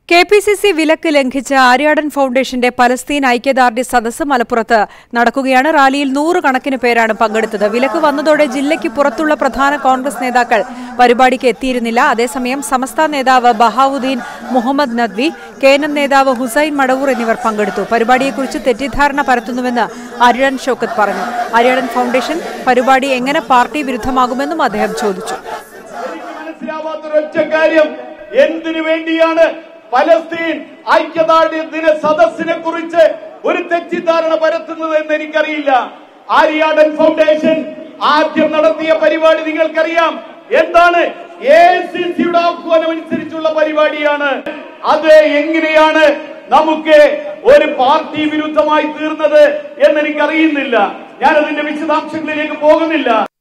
K P C C വിലക്ക് ലംഘിച്ച് ആര്യാടൻ ഫൗണ്ടേഷന്റെ പലസ്തീൻ ഐക്യദാർഢ്യ സദസ്സ് മലപ്പുറത്ത് നടക്കുകയാണ് റാലിയിൽ നൂറുകണക്കിന് പേരാണ് പങ്കെടുത്തത് വിലക്ക് വന്നതോടെ ജില്ലയ്ക്ക് പുറത്തുള്ള പ്രധാന കോൺഗ്രസ് നേതാക്കൾ പരിപാടിക്ക് എത്തിയിരുന്നില്ല അതേസമയം സമസ്ത നേതാവ് Bahauddeen Muhammad Nadvi K N M നേതാവ് ഹുസൈൻ മടവൂർ എന്നിവർ പങ്കെടുത്തു പരിപാടിയെക്കുറിച്ച് തെറ്റിദ്ധാരണ പരത്തുന്നുവെന്ന് അരിയടൻ ഷൌക്കത്ത് പറഞ്ഞു അരിയടൻ ഫൗണ്ടേഷൻ പരിപാടി എങ്ങനെ പാർട്ടി വിരുദ്ധമാകുമെന്നും അദ്ദേഹം ചോദിച്ചു എനിക്ക് മനസ്സിലാവാത്തൊരൊറ്റ കാര്യം എന്തിനു വേണ്ടിയാണ് പലസ്തീൻ ഐക്യദാർഢ്യ ദിന സദസ്സിനെ കുറിച്ച് ഒരു തെറ്റിദ്ധാരണ പരത്തുന്നത് എന്ന് എനിക്കറിയില്ല ആര്യാടൻ ഫൗണ്ടേഷൻ ആദ്യം നടത്തിയ പരിപാടി നിങ്ങൾക്കറിയാം എന്താണ് എ സി സിയുടെ ആഹ്വാനം അനുസരിച്ചുള്ള പരിപാടിയാണ് അത് എങ്ങനെയാണ് നമുക്ക് ഒരു പാർട്ടി വിരുദ്ധമായി തീർന്നത് എന്ന് എനിക്കറിയുന്നില്ല ഞാൻ അതിന്റെ വിശദാംശങ്ങളിലേക്ക് പോകുന്നില്ല